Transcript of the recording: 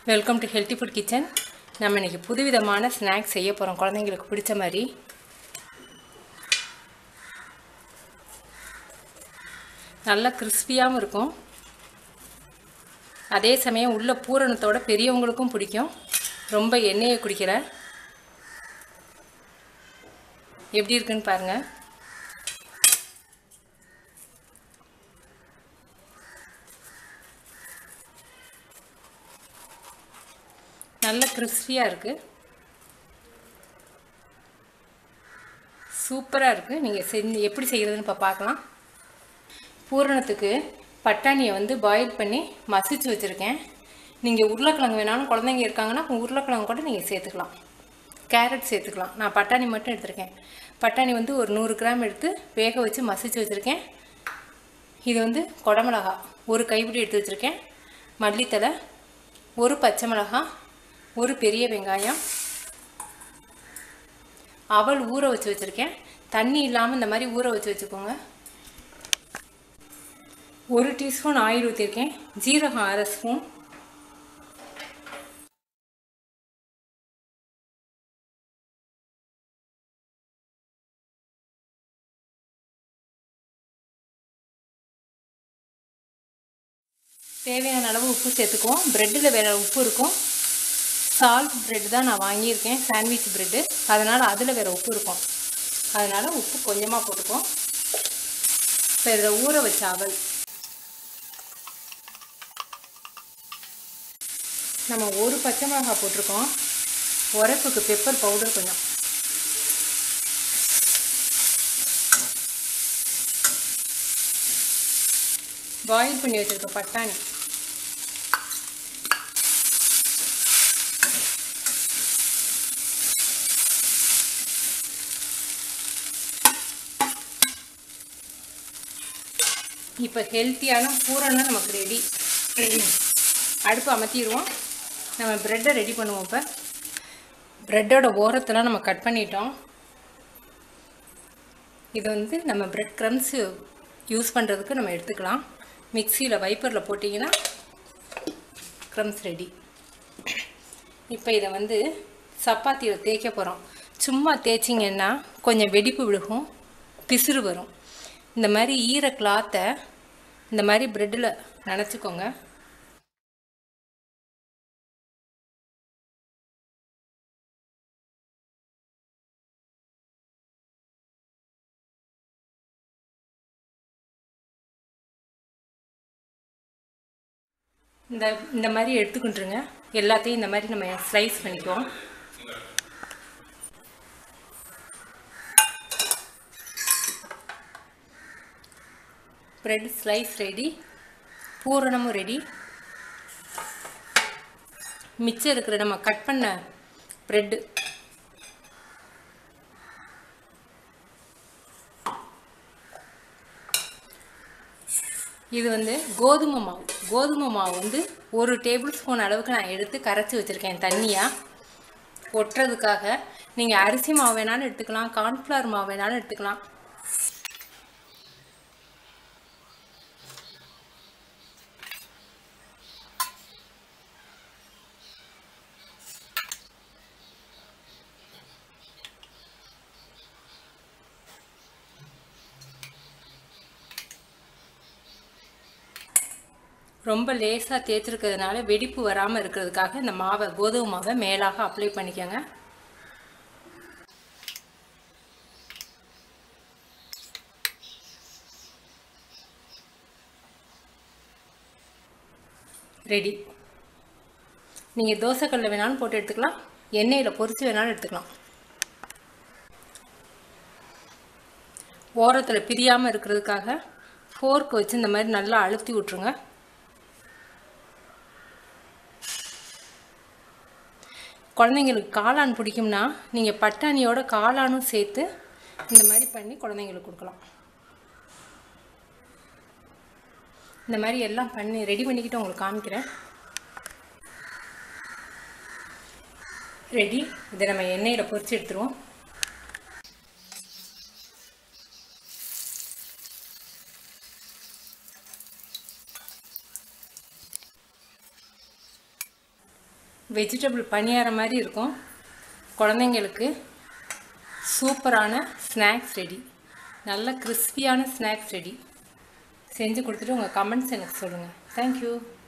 welcome to healthy food kitchen நம்ம இன்றைக்கி புதுவிதமான ஸ்நாக்ஸ் செய்ய போகிறோம் குழந்தைங்களுக்கு பிடிச்ச மாதிரி நல்லா கிறிஸ்பியாகவும் இருக்கும் அதே சமயம் உள்ள பூரணத்தோட பெரியவங்களுக்கும் பிடிக்கும் ரொம்ப எண்ணெயை குடிக்கிற எப்படி இருக்குன்னு பாருங்கள் நல்ல கிறிஸ்பியாக இருக்குது சூப்பராக இருக்குது நீங்கள் செஞ்சு எப்படி செய்கிறதுன்னு இப்போ பார்க்கலாம் பூரணத்துக்கு பட்டாணியை வந்து பாயில் பண்ணி மசிச்சு வச்சுருக்கேன் நீங்கள் உருளைக்கிழங்கு வேணாலும் குழந்தைங்க இருக்காங்கன்னா உருளைக்கிழங்கு கூட நீங்கள் சேர்த்துக்கலாம் கேரட் சேர்த்துக்கலாம் நான் பட்டாணி மட்டும் எடுத்திருக்கேன் பட்டாணி வந்து ஒரு நூறு கிராம் எடுத்து வேக வச்சு மசிச்சு வச்சுருக்கேன் இது வந்து குடமிளகா ஒரு கைப்பிடி எடுத்து வச்சுருக்கேன் மல்லித்தலை ஒரு பச்சை மிளகாய் ஒரு பெரிய வெங்காயம் அவல் ஊற வச்சு வச்சுருக்கேன் தண்ணி இல்லாமல் இந்த மாதிரி ஊற வச்சு வச்சுக்கோங்க ஒரு டீஸ்பூன் ஆயில் ஊற்றிருக்கேன் ஜீரகம் அரை ஸ்பூன் தேவையான அளவு உப்பு சேர்த்துக்குவோம் ப்ரெட்டில் வேறு உப்பு இருக்கும் சால்ட் ப்ரெட் தான் நான் வாங்கியிருக்கேன் சாண்ட்விச் ப்ரெட்டு அதனால் அதில் வேறு உப்பு இருக்கும் அதனால் உப்பு கொஞ்சமாக போட்டுக்குவோம் இப்போ இதில் ஊற வச்ச அவல் நம்ம ஒரு பச்சை மிளகாய் போட்டிருக்கோம் உரப்புக்கு பெப்பர் பவுடர் கொஞ்சம் பாயில் பண்ணி வச்சுருக்க பட்டாணி இப்போ ஹெல்த்தியான பூரணம் நமக்கு ரெடி அடுப்பு அமர்த்திடுவோம் நம்ம ப்ரெட்டை ரெடி பண்ணுவோம் இப்போ ப்ரெட்டோட ஓரத்தெல்லாம் நம்ம கட் பண்ணிட்டோம் இது வந்து நம்ம ப்ரெட் க்ரம்ஸு யூஸ் பண்ணுறதுக்கு நம்ம எடுத்துக்கலாம் மிக்சியில் வைப்பரில் போட்டிங்கன்னா க்ரம்ஸ் ரெடி இப்போ இதை வந்து சப்பாத்தியில் தேய்க்க போகிறோம் சும்மா தேய்ச்சிங்கன்னா கொஞ்சம் வெடிப்பு விழுகும் பிசுறு வரும் இந்த மாதிரி ஈர கிளாத்தை இந்த மாதிரி ப்ரெட்டில் நனைச்சிக்கோங்க இந்த இந்த மாதிரி எடுத்துக்கிட்டுருங்க எல்லாத்தையும் இந்த மாதிரி நம்ம ஸ்லைஸ் பண்ணிக்குவோம் ப்ரெட் ஸ்லைஸ் ரெடி பூரணமும் ரெடி மிச்சம் இருக்கிற நம்ம கட் பண்ண ப்ரெட்டு இது வந்து கோதுமை மாவு கோதுமை மாவு வந்து ஒரு டேபிள் ஸ்பூன் அளவுக்கு நான் எடுத்து கரைச்சி வச்சுருக்கேன் தண்ணியாக ஒட்டுறதுக்காக நீங்கள் அரிசி மாவு வேணாலும் எடுத்துக்கலாம் கார்ன்ஃப்ளவர் மாவு வேணாலும் எடுத்துக்கலாம் ரொம்ப லேசாக தேய்ச்சிருக்கிறதுனால வெடிப்பு வராமல் இருக்கிறதுக்காக இந்த மாவை கோதுமை மாவை மேலாக அப்ளை பண்ணிக்கோங்க ரெடி நீங்கள் தோசைக்கல்ல வேணாலும் போட்டு எடுத்துக்கலாம் எண்ணெயில் பொரித்து வேணாலும் எடுத்துக்கலாம் ஓரத்தில் பிரியாமல் இருக்கிறதுக்காக ஃபோர்க் வச்சு இந்த மாதிரி நல்லா அழுத்தி விட்ருங்க குழந்தைங்களுக்கு காளான் பிடிக்கும்னா நீங்கள் பட்டாணியோட காளானும் சேர்த்து இந்த மாதிரி பண்ணி குழந்தைங்களுக்கு கொடுக்கலாம் இந்த மாதிரி எல்லாம் பண்ணி ரெடி பண்ணிக்கிட்டு உங்களுக்கு காமிக்கிறேன் ரெடி இதை நம்ம எண்ணெயில் பொரிச்சு எடுத்துருவோம் வெஜிடபிள் பணியாரம் மாதிரி இருக்கும் குழந்தைங்களுக்கு சூப்பரான ஸ்நாக்ஸ் ரெடி நல்ல கிறிஸ்பியான ஸ்நாக்ஸ் ரெடி செஞ்சு கொடுத்துட்டு உங்கள் கமெண்ட்ஸ் எனக்கு சொல்லுங்கள் தேங்க்யூ